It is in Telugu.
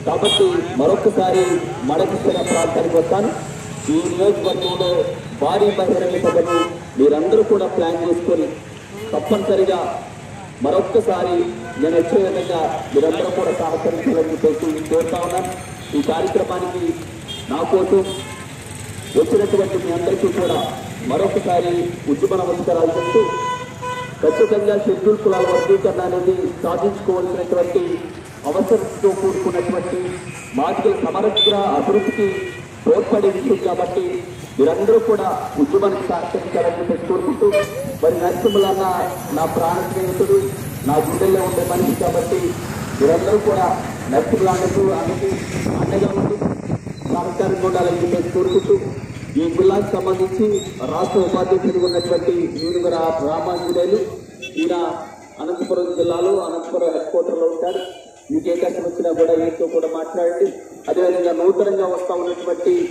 కాబట్టి మరొకసారి మడకృష్ణ ప్రాంతానికి వస్తాను ఈ నియోజకవర్గంలో భారీ బహిరంగ సభను మీరందరూ కూడా ప్లాన్ చేసుకొని తప్పనిసరిగా మరొక్కసారి నేను వచ్చే విధంగా మీరందరూ కూడా సహకరించాలని చెప్పేసి కోరుతా ఉన్నాను ఈ కార్యక్రమానికి నా కోసం వచ్చినటువంటి మీ అందరికీ కూడా మరొకసారి ఉద్యమ నమస్కారాలు చెప్తూ ఖచ్చితంగా షెడ్యూల్ కులాల వర్గీకరణ అనేది సాధించుకోవాల్సినటువంటి అవసరంతో కూడుకున్నటువంటి మాదిగల సమగ్ర అభివృద్ధికి తోడ్పడే విషయం కాబట్టి మీరందరూ కూడా ఉద్యమానికి సహకరించాలని చెప్పేసి కోరుకుంటూ మరి నరసింహులన్న నా ప్రాణ స్నేహితుడు నా గుండెల్లో ఉండే మనిషి కాబట్టి మీరందరూ కూడా నరసింహులకు అన్నకి అండగా ఉండి సహకారంగా ఉండాలని చెప్పేసి కోరుకుంటూ ఈ జిల్లాకు సంబంధించి రాష్ట్ర ఉపాధ్యక్షుడిగా ఉన్నటువంటి యూనివర రామాంజనేయులు ఈయన అనంతపురం జిల్లాలో అనంతపురం హెడ్ క్వార్టర్లో ఉంటారు మీకు ఏ కష్టం వచ్చినా కూడా ఈయనతో కూడా మాట్లాడండి అదేవిధంగా నూతనంగా వస్తా ఉన్నటువంటి